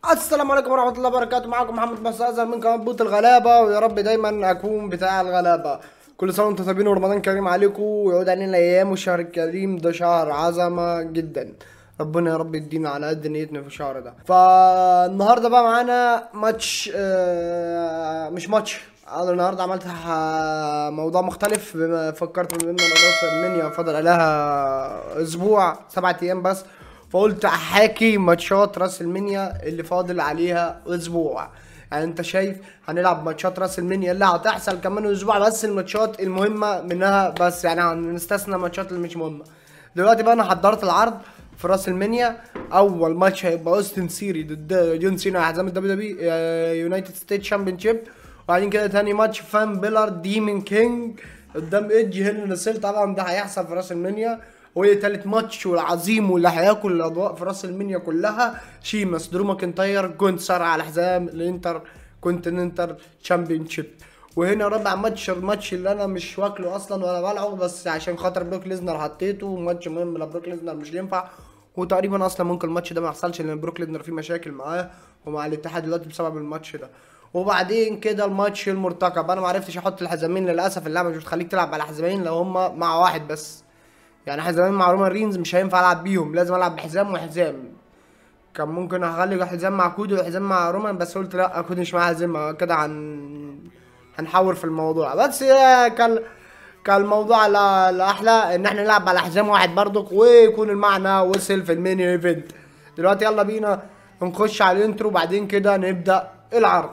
السلام عليكم ورحمة الله وبركاته معكم محمد مسازر من قناة بوت الغلابة ويا رب دايما أكون بتاع الغلابة كل سنة وانتم طيبين ورمضان كريم عليكم ويعود علينا الأيام والشهر الكريم ده شهر عظمة جدا ربنا يا رب يدينا على قد نيتنا في الشهر ده فالنهارده بقى معانا ماتش آه، مش ماتش انا النهارده عملت ح- موضوع مختلف بما فكرت بما ان انا المنيا فاضل عليها اسبوع سبعة ايام بس فقلت احاكي ماتشات راس المنيا اللي فاضل عليها اسبوع يعني انت شايف هنلعب ماتشات راس المنيا اللي هتحصل كمان اسبوع بس الماتشات المهمه منها بس يعني هنستثنى الماتشات اللي مش مهمه دلوقتي بقى انا حضرت العرض في راس المنيا اول ماتش هيبقى اوستن سيري ضد جون سينا حزام الدبليو دبليو يونايتد ستيت شامبيونشيب وبعدين كده تاني ماتش فان بيلر ديمن كينج قدام ايدج هيل نسيل طبعا ده هيحصل في راس المنيا وهي تالت ماتش والعظيم واللي هياكل الاضواء في راس المنيا كلها شيماس درو ماكنتاير جونسر على حزام الانتر كونتيننتال تشامبيونشيب وهنا رابع ماتش الماتش اللي انا مش واكله اصلا ولا بلعبه بس عشان خاطر بروك ليزنر حطيته ماتش مهم لبروك ليزنر مش ينفع وتقريبا اصلا ممكن الماتش ده ما يحصلش لان بروك ليزنر فيه مشاكل معاه ومع الاتحاد دلوقتي بسبب الماتش ده وبعدين كده الماتش المرتقب انا ما عرفتش احط الحزامين للاسف اللعبه مش بتخليك تلعب على حزامين لو هما مع واحد بس يعني حزامين مع رومان رينز مش هينفع العب بيهم لازم العب بحزام وحزام كان ممكن اخلي حزام مع كودي وحزام مع رومان بس قلت لا كودي مش معاه حزام كده هن هنحور في الموضوع بس هي كان كان الموضوع لا- الاحلى ان احنا نلعب على حزام واحد برضك ويكون المعنى وصل في الميني ايفنت دلوقتي يلا بينا نخش على الانترو وبعدين كده نبدا العرض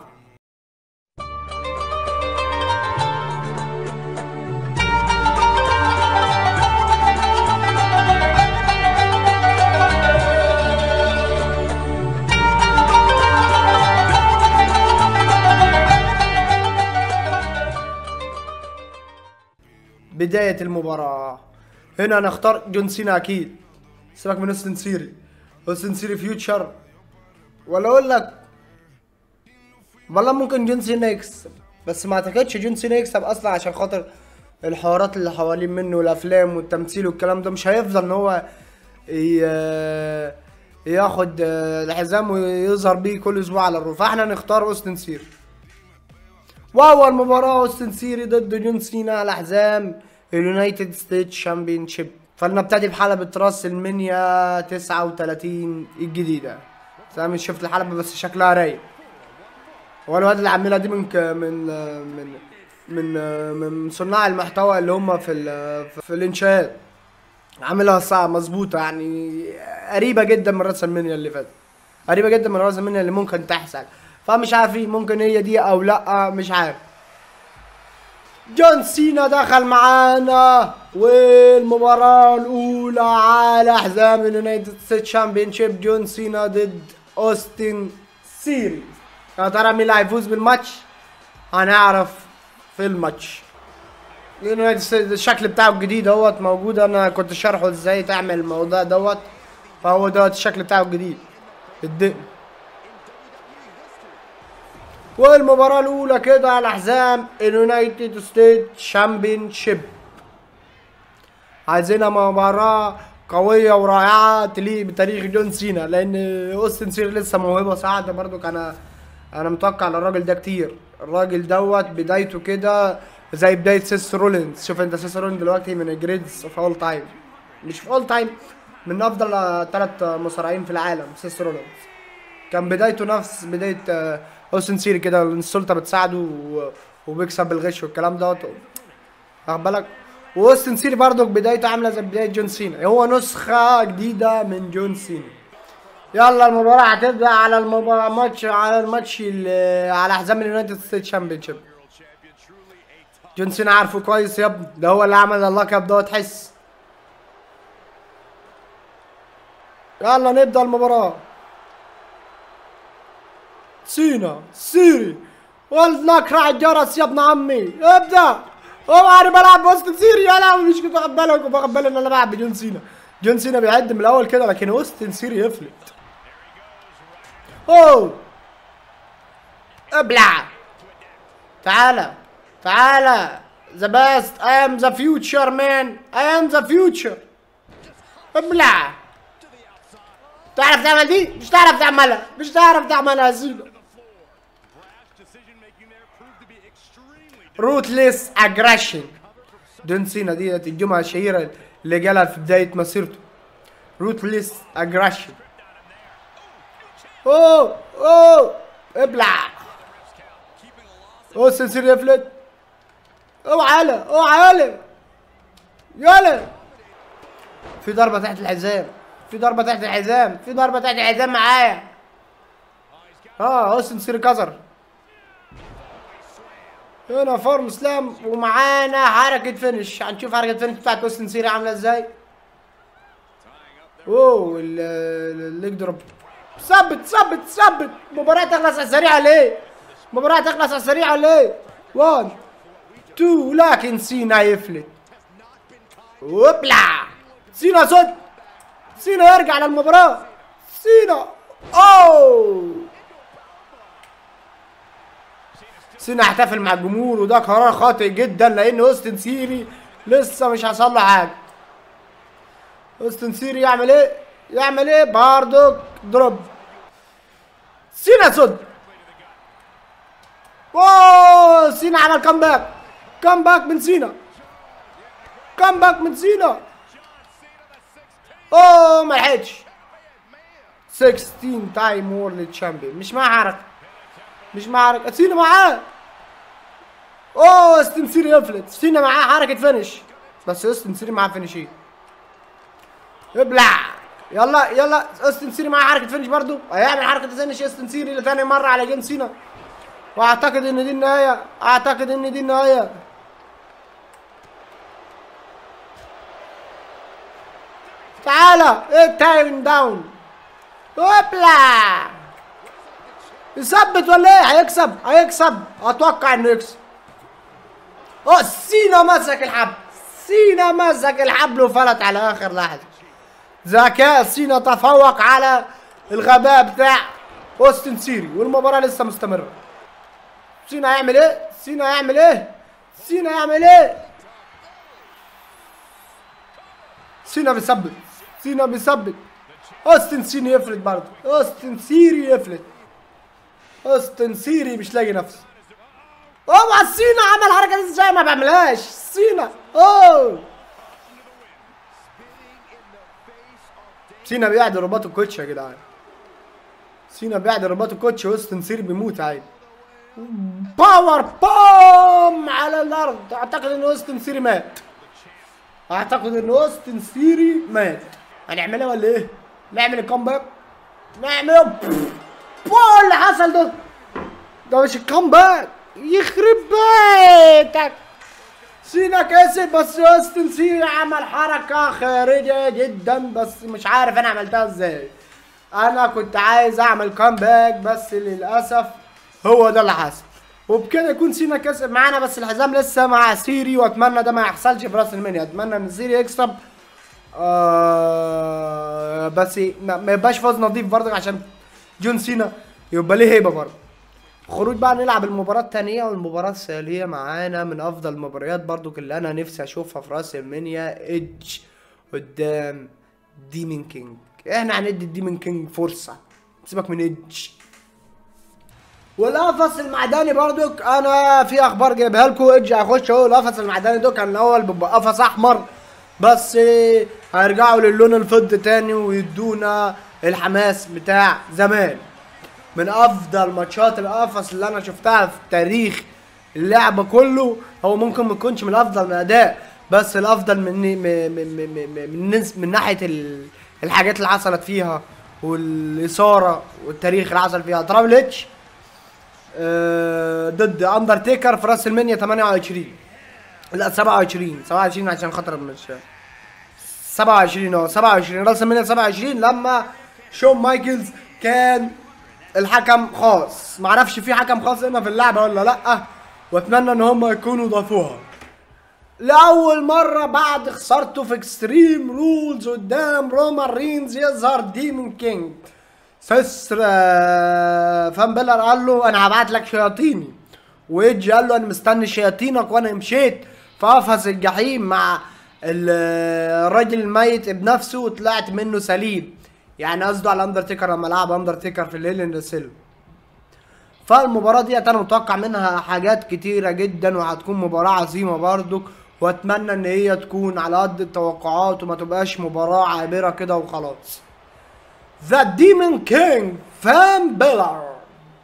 بداية المباراة هنا نختار جون سينا أكيد سيبك من اوستن سيري اوستن سيري فيوتشر ولا أقول لك والله ممكن جون سينا يكسب بس ما اعتقدش جون سينا يكسب اصلا عشان خاطر الحوارات اللي حوالين منه والافلام والتمثيل والكلام ده مش هيفضل ان هو ي- ياخد آه، الحزام ويظهر بيه كل اسبوع على الرو فاحنا نختار اوستن سيري واول مباراة اوستن سيري ضد جون سينا على حزام اليونايتد ستيت شامبيونشيب فلنبتدي بحلبة راس المنيا 39 الجديدة زي ما شفت الحلبة بس شكلها رايق هو الواد اللي عاملها دي من ك... من من من من صناع المحتوى اللي هم في ال... في الانشاءات عاملها صعب مظبوطة يعني قريبة جدا من راس المنيا اللي فاتت قريبة جدا من راس المنيا اللي ممكن تحصل فمش عارفين ممكن هي دي او لا مش عارف جون سينا دخل معانا والمباراة الأولى على حزام اليونايتد ستيت شامبيونشيب جون سينا ضد أوستن سيري يا ترى مين اللي هيفوز بالماتش؟ هنعرف في الماتش اليونايتد ستيت الشكل بتاعه الجديد اهوت موجود انا كنت شارحه ازاي تعمل الموضوع دوت فهو دوت الشكل بتاعه الجديد الدقن والمباراة الأولى كده على حزام اليونايتد ستيت شامبيونشيب عايزينها مباراة قوية ورائعة تليق بتاريخ جون سينا لأن أوستن سيري لسه موهبة صاعدة برضو أنا أنا متوقع على الراجل ده كتير الراجل دوت بدايته كده زي بداية سيس رولينز شوف أنت سيس رولينز دلوقتي من الجريدز اوف أول تايم مش في أول تايم من أفضل ثلاث مصارعين في العالم سيس رولينز كان بدايته نفس بداية آه، اوستن سيري كده السلطة بتساعده و- وبيكسب بالغش والكلام دوت واخد بالك واوستن سيري برضك بدايته عاملة زي بداية جون سينا هو نسخة جديدة من جون سينا يلا المباراة هتبدأ على المباراة ماتش على الماتش اللي على حزام اليونايتد ستيت شامبيونشيب جون سينا عارفه كويس يا ابني ده هو اللي عمل اللقب دوت حس يلا نبدأ المباراة سينا سيري ولنقرع الجرس يا ابن عمي ابدا هو انا بلعب وسط سيري يا لهوي مش كنت واخد بالك واخد بالي ان انا بلعب بجون سينا جون سينا بيعد من الاول كده لكن اوستن سيري يفلت اوه ابلع تعالى تعالى ذا بيست اي ام ذا فيوتشر مان اي ام ذا فيوتشر ابلع تعرف تعمل دي مش تعرف تعملها مش تعرف تعملها يا سينا Rash decision making there proved to be extremely روتليس اجريشن جون سينا ديت الجمعة الشهيرة اللي قالها في بداية مسيرته روتليس اجريشن اوه اوه ابلع اوه سنسير يفلت اوعى يلا اوعى يلا يلا في ضربة تحت الحزام في ضربة تحت الحزام في ضربة تحت الحزام معايا اه اوستن سيري كسر هنا فورم سلام ومعانا حركة فينش هنشوف حركة فينش بتاعت اوستن سيري عاملة ازاي اوه ال- ال- الليج دروب ثبت ثبت ثبت مباراة تخلص على السريع ليه؟ مباراة تخلص على السريع ليه؟ 1 2 لكن سينا يفلت وبلع سينا صد سينا يرجع للمباراة سينا اوه سينا احتفل مع الجمهور وده قرار خاطئ جدا لان اوستن سيري لسه مش حصل له حاجه اوستن سيري يعمل ايه يعمل ايه باردوك دروب سينا صد واو سينا عمل كامباك كامباك من سينا كامباك من سينا اوه ما لحقتش 16 تايم وورلد تشامبيون مش معاه حركه مش معاه حركه سينا معاه اوه استن سيري يفلت سينا معاه حركه فينش بس استن سيري معاه فينشين ابلع يلا يلا استن سيري معاه حركه فينش برضو هيعمل حركه فينش استن سيري لتاني مره على جون سينا واعتقد ان دي النهايه اعتقد ان دي النهايه تعالى ايه تايم داون هوبلا يثبت ولا ايه هيكسب هيكسب اتوقع انه يكسب اه سينا مسك الحبل سينا مسك الحبل وفلت على اخر لحظه ذكاء سينا تفوق على الغباء بتاع اوستن سيري والمباراه لسه مستمره سينا هيعمل ايه سينا هيعمل ايه سينا هيعمل ايه سينا بيثبت سينا بيثبت اوستن سيري يفلت برضه اوستن سيري يفلت اوستن سيري مش لاقي نفسه اوعى سينا عمل حركه دي ازاي ما بعملهاش سينا اوه سينا بيعد رباط الكوتش يا جدعان سينا بيعد رباط الكوتش اوستن سيري بيموت عادي باور بوم على الارض اعتقد ان اوستن سيري مات اعتقد ان اوستن سيري مات هنعملها ولا ايه؟ نعمل الكومباك نعمل بو اللي حصل ده ده مش الكومباك يخرب بيتك سينا كسب بس اوستن سيري عمل حركة خارجة جدا بس مش عارف انا عملتها ازاي انا كنت عايز اعمل كومباك بس للاسف هو ده اللي حصل وبكده يكون سينا كسب معانا بس الحزام لسه مع سيري واتمنى ده ما يحصلش في راس المنيا اتمنى ان سيري يكسب آه بس ما ما يبقاش فوز نظيف برضه عشان جون سينا يبقى ليه هيبه برضه خروج بقى نلعب المباراة التانية والمباراة السالية معانا من أفضل المباريات برضو اللي أنا نفسي أشوفها في راس المنيا إيدج قدام ديمن كينج إحنا هندي الديمن كينج فرصة سيبك من إيدج والقفص المعدني برضك انا في اخبار جايبها لكم ايدج هيخش اهو القفص المعدني ده كان الاول بيبقى قفص احمر بس هيرجعوا للون الفضي تاني ويدونا الحماس بتاع زمان من افضل ماتشات القفص اللي انا شفتها في تاريخ اللعبه كله هو ممكن ما يكونش من الافضل من اداء بس الافضل من من من من, من, من, من ناحيه ال- الحاجات اللي حصلت فيها والاثاره والتاريخ اللي حصل فيها ترابل اتش آه، ضد اندرتيكر في راس المنيا 28 لا 27 27 عشان خاطر مش 27 اه 27 راس المنيا 27 لما شون مايكلز كان الحكم خاص معرفش في حكم خاص هنا في اللعبه ولا لا واتمنى ان هم يكونوا ضافوها لاول مره بعد خسارته في اكستريم رولز قدام رومان رينز يظهر ديمون كينج سيستر آه، فان بيلر قال له انا هبعت لك شياطيني ويدج قال له انا مستني شياطينك وانا مشيت في قفص الجحيم مع ال- الراجل الميت بنفسه وطلعت منه سليم يعني قصده على اندرتيكر لما لعب اندرتيكر في الليل ان سيل فالمباراة ديت انا متوقع منها حاجات كتيرة جدا وهتكون مباراة عظيمة برضك واتمنى ان هي تكون على قد التوقعات وما تبقاش مباراة عابرة كده وخلاص ذا ديمون كينج فان بيلر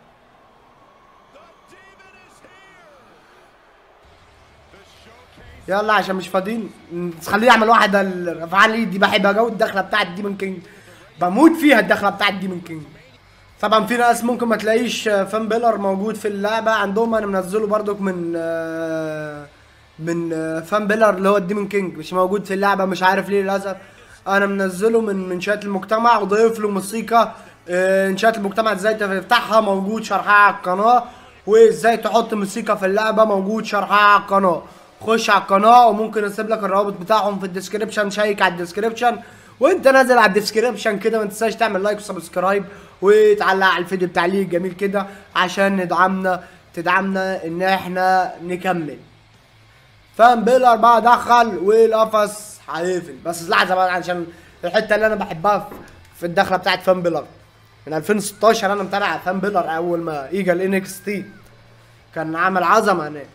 يلا عشان مش فاضيين بس خليه يعمل واحدة الرفعان لي دي بحبها جو الدخلة بتاعت ديمون كينج بموت فيها الدخلة بتاعت ديمون كينج طبعا في ناس ممكن ما تلاقيش فان بيلر موجود في اللعبة عندهم انا منزله برضك من آه، من آه، فان بيلر اللي هو الديمون كينج مش موجود في اللعبة مش عارف ليه للأسف انا منزله من من شات المجتمع وضيف له موسيقى آه، انشاءات المجتمع ازاي تفتحها موجود شرحها على القناة وازاي تحط موسيقى في اللعبة موجود شرحها على القناة خش على القناة وممكن اسيب لك الروابط بتاعهم في الديسكريبشن شيك على الديسكريبشن وانت نازل على الديسكريبشن كده ما تنساش تعمل لايك وسبسكرايب وتعلق على الفيديو تعليق جميل كده عشان ندعمنا تدعمنا ان احنا نكمل فان بيلر بقى دخل والقفص هيقفل بس لحظه بقى عشان الحته اللي انا بحبها في- في الدخله بتاعت فان بيلر من 2016 انا متابع فان بيلر اول ما اجى الان اكس تي كان عامل عظمه هناك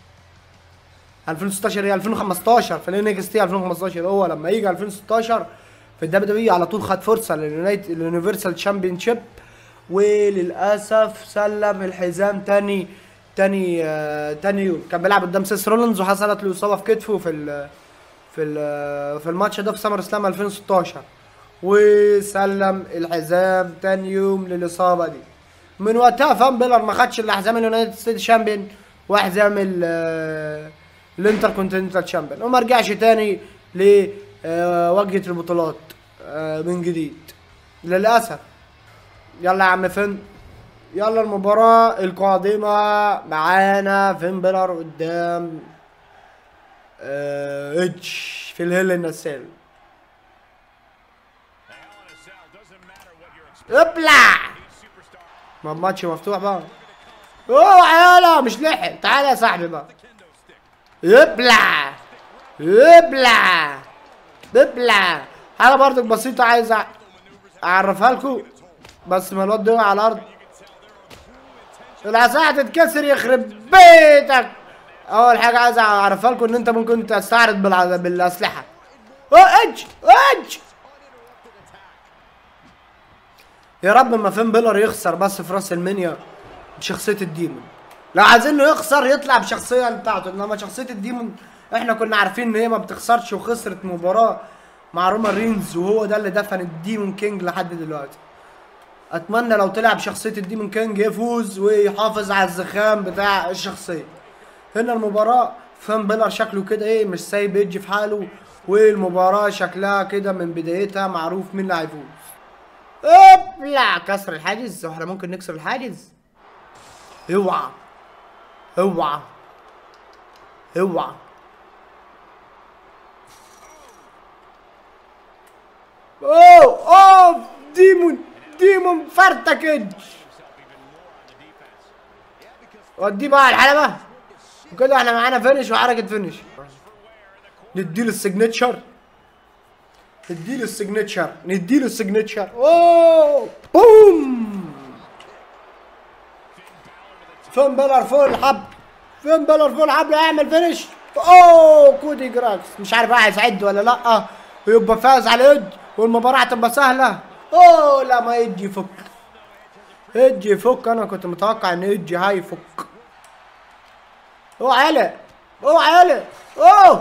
2016 هي 2015 في الان اكس تي 2015 هو لما يجي 2016 في الدبليو دبليو على طول خد فرصه لليونايت- لليونيفرسال تشامبيون شيب وللاسف سلم الحزام تاني تاني آه تاني يوم كان بيلعب قدام سيس رولينز وحصلت له اصابه في كتفه في ال في ال في الماتش ده في سمر سلام 2016 وسلم الحزام تاني يوم للاصابه دي من وقتها فان بيلر ما خدش الا حزام اليونايتد ستيت شامبيون وحزام ال آه، الانتر كونتيننتال شامبيون وما رجعش تاني لواجهه البطولات آه، من جديد للاسف يلا يا عم فين يلا المباراة القادمة معانا فين بيلر قدام آه، ايدج في الهيل النسال ابلع ما الماتش مفتوح بقى اوه يلا مش لحق تعالى يا صاحبي بقى ابلع ابلع ابلع حاجة برضك بسيطة عايز أع- اعرفها لكم بس ما الواد ده وقع على الارض العصاية هتتكسر يخرب بيتك اول حاجة عايز اعرفها لكم ان انت ممكن تستعرض بالع... بالاسلحة اوه اج اج يا رب ما فين بيلر يخسر بس في راس المنيا بشخصية الديمون لو عايزينه يخسر يطلع بشخصية بتاعته انما شخصية الديمون احنا كنا عارفين ان هي ما بتخسرش وخسرت مباراة مع رومان رينز وهو ده اللي دفن الديمون كينج لحد دلوقتي اتمنى لو طلع بشخصية الديمون كينج يفوز ويحافظ على الزخام بتاع الشخصية هنا المباراة فان بيلر شكله كده ايه مش سايب يجي في حاله والمباراة شكلها كده من بدايتها معروف مين اللي هيفوز ابلع كسر الحاجز واحنا ممكن نكسر الحاجز اوعى اوعى اوعى اوه اوه ديمون ديمون فرتك ايدج وديه بقى على الحلبة وكده احنا معانا فينش وحركة فينش نديله السيجنتشر نديله السيجنتشر نديله السيجنتشر اوه بوم فين بيلر فوق الحبل فين بيلر فوق الحبل هيعمل فينش اوه كودي جراكس مش عارف بقى هيساعد ولا لا ويبقى فاز على ايد والمباراة هتبقى سهلة اوه لا ما يجي يفك يجي يفك انا كنت متوقع ان يجي هيفك اوه عيلة اوه عيلة اوه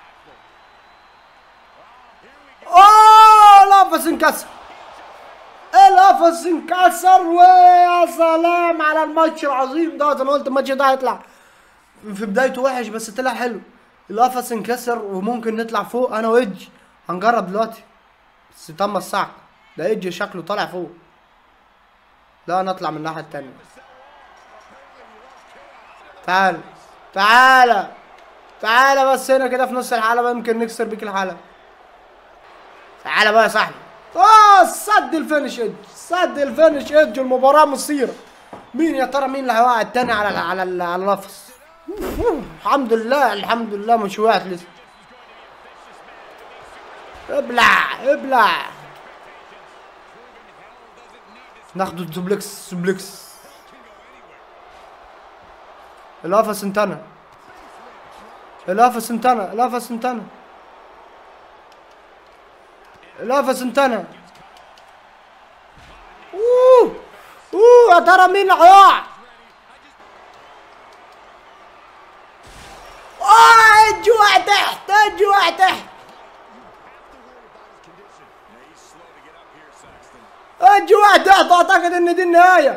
اوه القفص انكسر القفص انكسر ويا سلام على الماتش العظيم دوت انا قلت الماتش ده هيطلع في بدايته وحش بس طلع حلو القفص انكسر وممكن نطلع فوق انا وايدج هنجرب دلوقتي بس تم الصعق ده ايدج شكله طالع فوق لا نطلع من الناحية التانية تعال تعالى تعالى بس هنا كده في نص الحلبة يمكن نكسر بيك الحلبة تعالى بقى يا صاحبي اه صد الفينش ايدج صد الفينش ايدج المباراة مثيرة مين يا ترى مين اللي هيوقع التاني على ال على ال على اللفظ الحمد لله الحمد لله مش وقعت لسه ابلع ابلع ناخد الدوبلكس سوبلكس الافا سنتانا الافا سنتانا الافا سنتانا الافا سنتانا اوه اوه يا ترى مين هيقع اه الجوع تحت الجوع تحت الجوع تحت اعتقد ان دي النهايه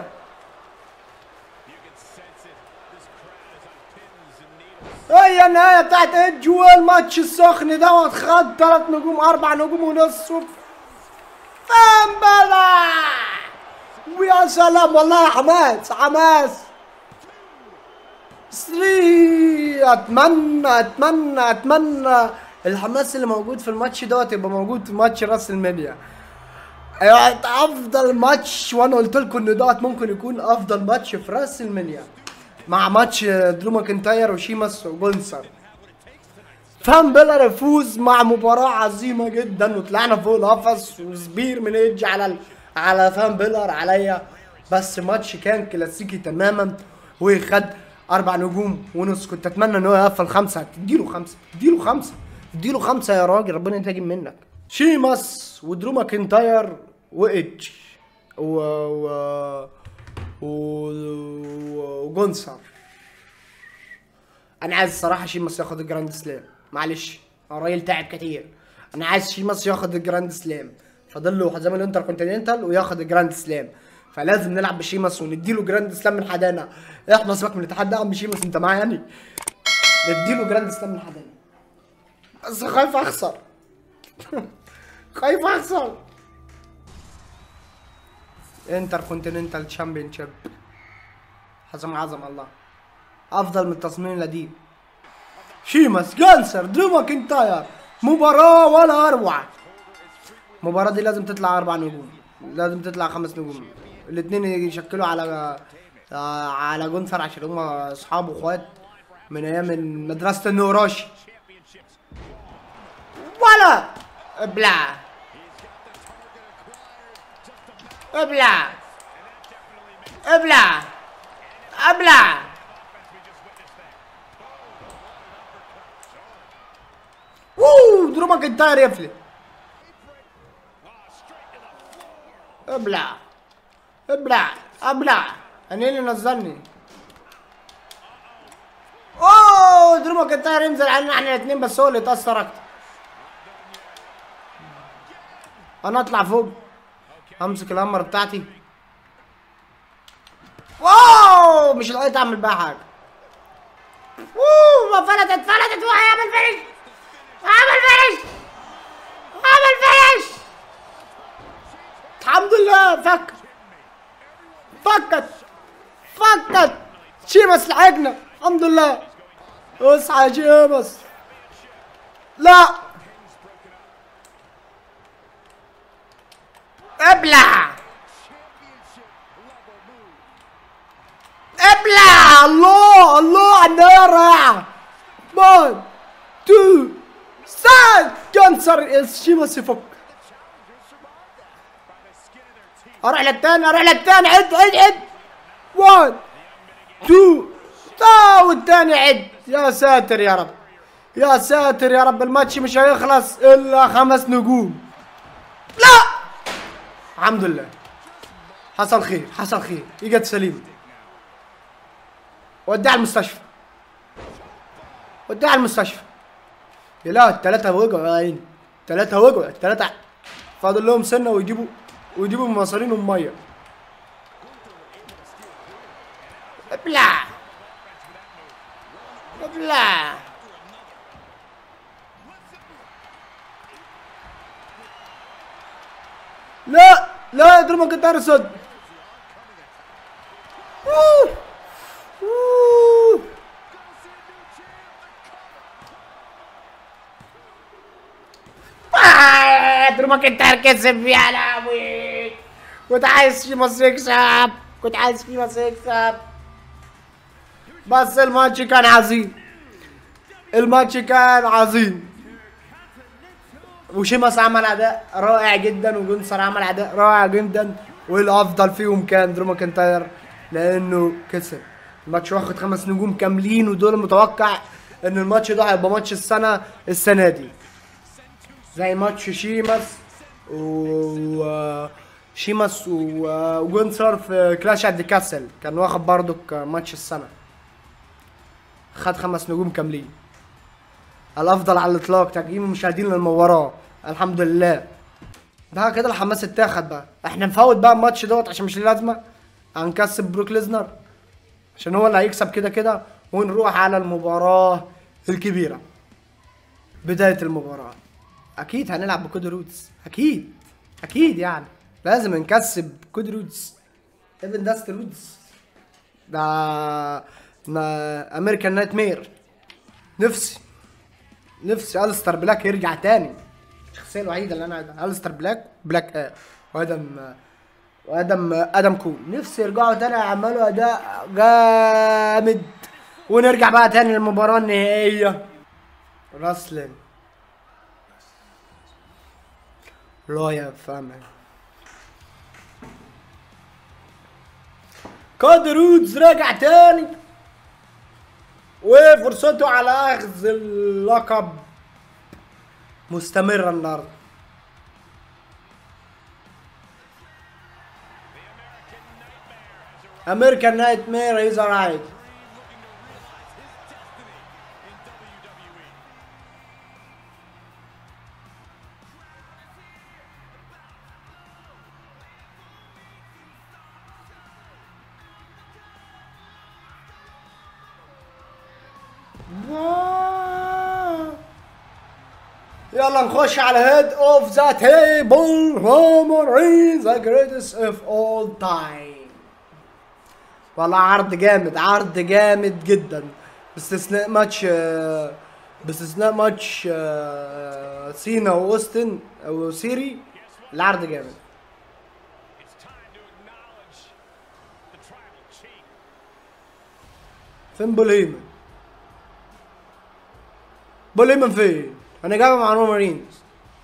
هي النهايه بتاعت الجوا الماتش السخن دوت خد ثلاث نجوم اربع نجوم ونص فامبلا ويا سلام والله حماس حماس 3 اتمنى اتمنى اتمنى الحماس اللي موجود في الماتش دوت يبقى موجود في ماتش راس المنيا يعني افضل ماتش وانا قلت لكم ان دوت ممكن يكون افضل ماتش في راس المنيا مع ماتش درو ماكنتاير وشيماس وجونسر فان بيلر يفوز مع مباراة عظيمة جدا وطلعنا فوق القفص وسبير من ايدج على ال... على فان بيلر عليا بس ماتش كان كلاسيكي تماما وخد اربع نجوم ونص كنت اتمنى ان هو يقفل خمسة تديله خمسة تديله خمسة تديله خمسة يا راجل ربنا ينتجم منك شيماس ودرو ماكنتاير وايدج و... و... و... وجونسر انا عايز الصراحه شيماس ياخد الجراند سلام معلش الراجل تعب كتير انا عايز شيماس ياخد الجراند سلام فاضل له حزام الانتر كونتيننتال وياخد الجراند سلام فلازم نلعب بشيماس ونديله جراند سلام من حدانا احنا سيبك من الاتحاد ده يا عم شيماس انت معايا يعني نديله جراند سلام من حدانا بس خايف اخسر خايف اخسر انتر كونتيننتال تشامبيون شيب حزم عظم الله افضل من التصميم القديم شيماس جانسر درو ماكنتاير مباراة ولا اروع المباراة دي لازم تطلع اربع نجوم لازم تطلع خمس نجوم الاتنين يشكلوا على آه، على جونسر عشان هما اصحاب واخوات من ايام مدرسة النوراشي ولا ابلع ابلع ابلع ابلع اوه درو ماكنتاير يفلت ابلع ابلع ابلع انا اللي نزلني اوه درو ماكنتاير ينزل علينا احنا الاثنين بس هو اللي اتاثر اكتر انا اطلع فوق امسك الهمر بتاعتي واو مش لقيت اعمل بيها حاجه اوه ما فلتت فلتت وهيعمل فينش عمل فينش عمل فينش الحمد لله فك فكت فكت شيمس لحقنا الحمد لله اصحى يا شيمس لا ابلع ابلع الله الله على النار 1 2 3 كانسر شيمس يفك اروح للتاني اروح للتاني عد عد عد 1 2 تا والتاني عد يا ساتر يا رب يا ساتر يا رب الماتش مش هيخلص الا خمس نجوم لا الحمد لله حصل خير حصل خير اجت سليم وديها المستشفى وديها المستشفى لا التلاتة وقعوا يا عيني التلاتة وقعوا التلاتة فاضل لهم سنة ويجيبوا ويجيبوا مصارينهم مية ابلع ابلع لا لا درو ما كنت ارصد أوه. أوه. آه، درو ما كنت اركسب يا لهوي كنت عايز شيماس يكسب كنت عايز شيماس يكسب بس الماتش كان عظيم الماتش كان عظيم وشيماس عمل اداء رائع جدا وجونسر عمل اداء رائع جدا والافضل فيهم كان درو ماكنتاير لانه كسب الماتش واخد خمس نجوم كاملين ودول متوقع ان الماتش ده هيبقى ماتش السنه السنه دي زي ماتش شيماس و شيماس و- وجونسر في كلاش ات كاسل كان واخد برضو ماتش السنه خد خمس نجوم كاملين الافضل على الاطلاق تقييم المشاهدين للمباراه الحمد لله ده كده الحماس اتاخد بقى احنا نفوت بقى الماتش دوت عشان مش ليه لازمه هنكسب بروك ليزنر عشان هو اللي هيكسب كده كده ونروح على المباراه الكبيره بدايه المباراه اكيد هنلعب بكود رودز اكيد اكيد يعني لازم نكسب كود رودز ايفن داست رودز ده امريكان نايت مير نفسي نفسي الستر بلاك يرجع تاني الشخصيه الوحيده اللي انا عايزها الستر بلاك بلاك آه. وادم آه، وادم آه، ادم كول نفسي يرجعوا تاني يعملوا اداء جامد ونرجع بقى تاني للمباراه النهائيه راسلين لا يا فاهم كود رودز راجع تاني وفرصته على اخذ اللقب مستمرة النهارده امريكان نايت مير هيز رايت يلا نخش على هيد اوف ذا تيبل رومان رينز ذا جريتست اوف اول تايم والله عرض جامد عرض جامد جدا باستثناء ماتش آه، باستثناء ماتش آه، سينا واوستن او سيري العرض جامد It's time to acknowledge the tribal chief. فين بول هيمن بول هيمن فين انا جايبه مع رومان رينز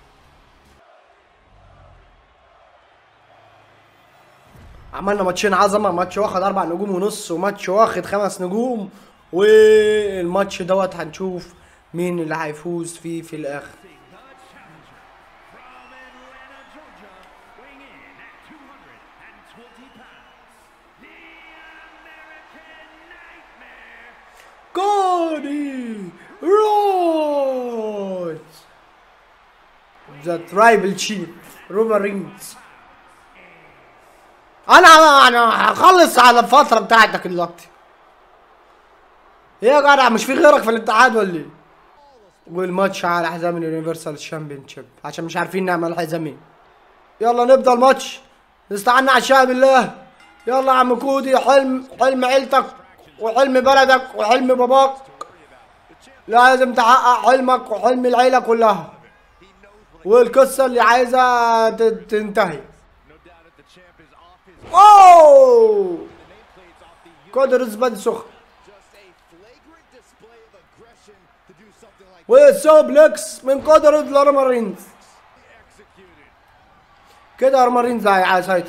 عملنا ماتشين عظمه ماتش واخد اربع نجوم ونص وماتش واخد خمس نجوم والماتش دوت هنشوف مين اللي هيفوز فيه في الاخر كودي رودز ذا ترايبل تشيف رومان رينز انا انا هخلص على الفتره بتاعتك دلوقتي ايه يا جدع مش في غيرك في الاتحاد ولا ايه والماتش على حزام اليونيفرسال شامبيونشيب عشان مش عارفين نعمل حزامين يلا نبدا الماتش نستعنا على الشعب بالله يلا يا عم كودي حلم حلم عيلتك وحلم بلدك وحلم باباك لازم تحقق حلمك وحلم العيله كلها والقصه اللي عايزه ت- تنتهي No doubt if the champ is off his اوه nameplates off the كودي رزبان سخن just a flagrant display of aggression to do something like والسوبلكس من قدر لارمارينز executed. كده ارمارينز هيسيطر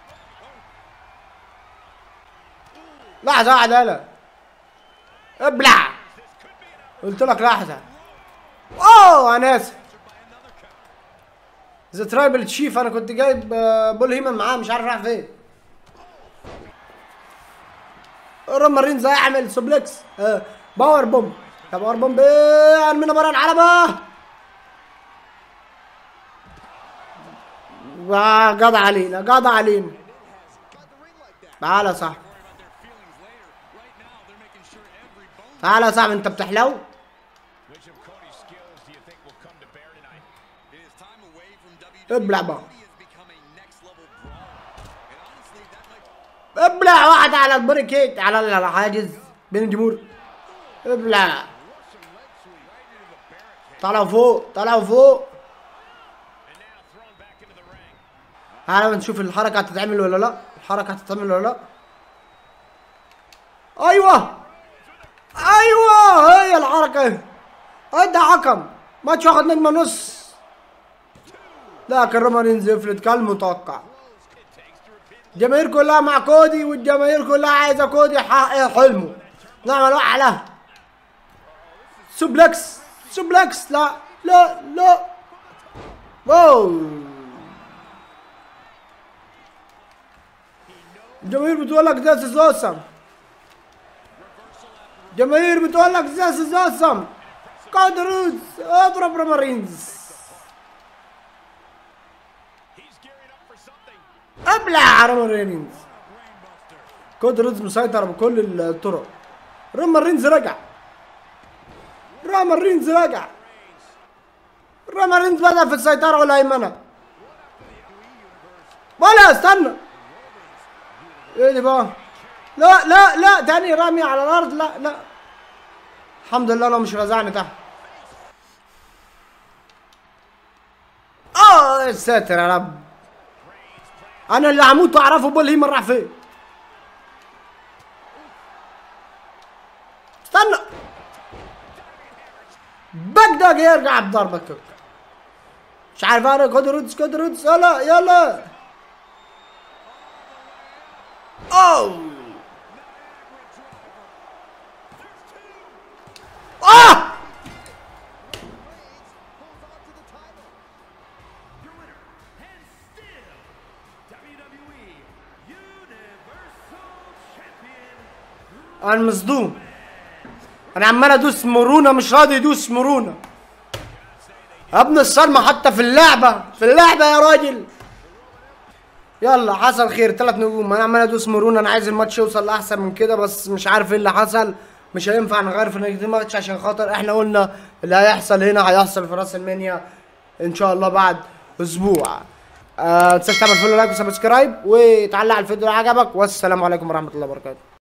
لحظة واحدة يلا ابلع قلت لك لحظة اوه انا اسف ذا ترايبل تشيف انا كنت جايب آه، بول هيمن معاه مش عارف راح فين رومان رينز هيعمل سوبلكس آه، باور بومب يا باور بومب ايه ارمينا بره العلبة آه، قضى علينا قضى علينا تعالى يا صاحبي تعالى يا صاحبي انت بتحلو Which of Cody's skills do you think will come to bear tonight? In his time away from ابلع WWE, بقى Cody has become a next level brawler. And honestly, that might ابلع واحد على البريكيت على الحاجز بين الجمهور ابلع طلعوا فوق طلعوا فوق And now thrown back into the ring. تعالى نشوف الحركة هتتعمل ولا لا الحركة هتتعمل ولا لا ايوه ايوه هي الحركة ادى حكم ماتش واخد نجمة نص لكن رومان رينز يفلت كالمتوقع الجماهير كلها مع كودي والجماهير كلها عايزه كودي يحقق حلمه نعمل اعلى سوبلكس سوبلكس لا لا لا واو الجماهير بتقول لك ذس از اوسم الجماهير بتقول لك ذس از اوسم كودروز اضرب رومارينز He's gearing up for something. ابلع رومارينز كودروز مسيطر بكل الطرق رومارينز رجع رومارينز رجع رومارينز بدأ في السيطرة والهيمنة ولا استنى ايه دي بقى لا لا لا تاني رامي على الارض لا لا الحمد لله لو مش رزعني تحت اه يا ساتر يا رب انا اللي هموت واعرفه بول هيمن راح فين استنى بقدر يرجع بضربة كوك مش عارف انا خد رودز خد رودز يلا يلا اوه اه Your winner, and still WWE Universal Champion. انا مصدوم انا عمال ادوس مرونه مش راضي يدوس مرونه يا ابن الصرمه حتى في اللعبه في اللعبه يا راجل يلا حصل خير ثلاث نجوم انا عمال ادوس مرونه انا عايز الماتش يوصل لاحسن من كده بس مش عارف ايه اللي حصل مش هينفع نغير في نتيجه الماتش عشان خاطر احنا قلنا اللي هيحصل هنا هيحصل في راس المنيا ان شاء الله بعد اسبوع آه تنساش تعمل فولو لايك وسبسكرايب وتعلق على الفيديو لو عجبك والسلام عليكم ورحمه الله وبركاته